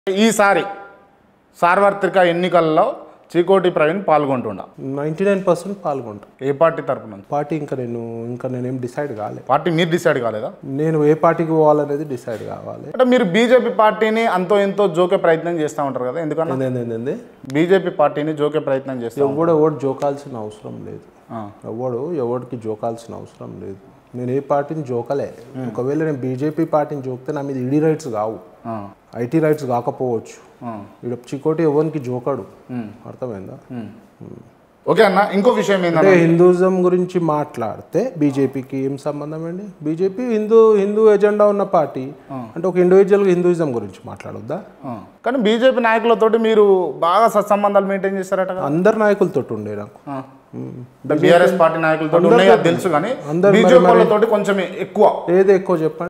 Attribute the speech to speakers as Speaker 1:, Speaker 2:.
Speaker 1: ఈసారి సార్వత్రిక ఎన్నికల్లో చీకోటి ప్రవీణ్ పాల్గొంటుండ
Speaker 2: నైంటీ నైన్ పర్సెంట్ పాల్గొంటా
Speaker 1: ఏ పార్టీ తరపున
Speaker 2: పార్టీ ఇంకా నేను ఇంకా నేనేం డిసైడ్ కాలే
Speaker 1: పార్టీ మీరు డిసైడ్ కాలేదా
Speaker 2: నేను ఏ పార్టీకి పోవాలనేది డిసైడ్ కావాలి
Speaker 1: అంటే మీరు బీజేపీ పార్టీని అంతో ఎంతో జోకే ప్రయత్నం చేస్తూ ఉంటారు కదా ఎందుకన్నా
Speaker 2: ఏంటంటే
Speaker 1: బీజేపీ పార్టీని జోకే ప్రయత్నం చేస్తాం
Speaker 2: ఎవడు ఎవడు జోకాల్సిన అవసరం లేదు ఎవడు ఎవడికి జోకాల్సిన అవసరం లేదు నేను ఏ పార్టీని జోకలే ఒకవేళ నేను బీజేపీ పార్టీని జోకితే నా మీద ఈడీ రైట్స్ కావు ఐటీ రైట్స్ కాకపోవచ్చు ఇక్కడ చికోటి ఎవరికి జోకాడు అర్థమైందా
Speaker 1: ఓకే అన్న ఇంకో విషయం ఏంటంటే
Speaker 2: అంటే హిందూయిజం గురించి మాట్లాడితే బీజేపీకి ఏం సంబంధం అండి బీజేపీ హిందూ హిందూ ఎజెండా ఉన్న పార్టీ అంటే ఒక ఇండివిజువల్ హిందూయిజం గురించి మాట్లాడొద్దా
Speaker 1: ఆ. కానీ బీజేపీ నాయకులతోటి మీరు బాగా సత్సంబంధాలు మెయింటైన్ చేస్తారట కదా
Speaker 2: అందరు నాయకులతో ఉండే నాకు
Speaker 1: బీఆర్ఎస్ పార్టీ నాయకులతో ఉన్నాయి అది తెలుసు కానీ
Speaker 2: అందరు
Speaker 1: బీజేపీ వాళ్ళతోటి కొంచెం ఎక్కువ
Speaker 2: ఏది ఎక్కువ చెప్పండి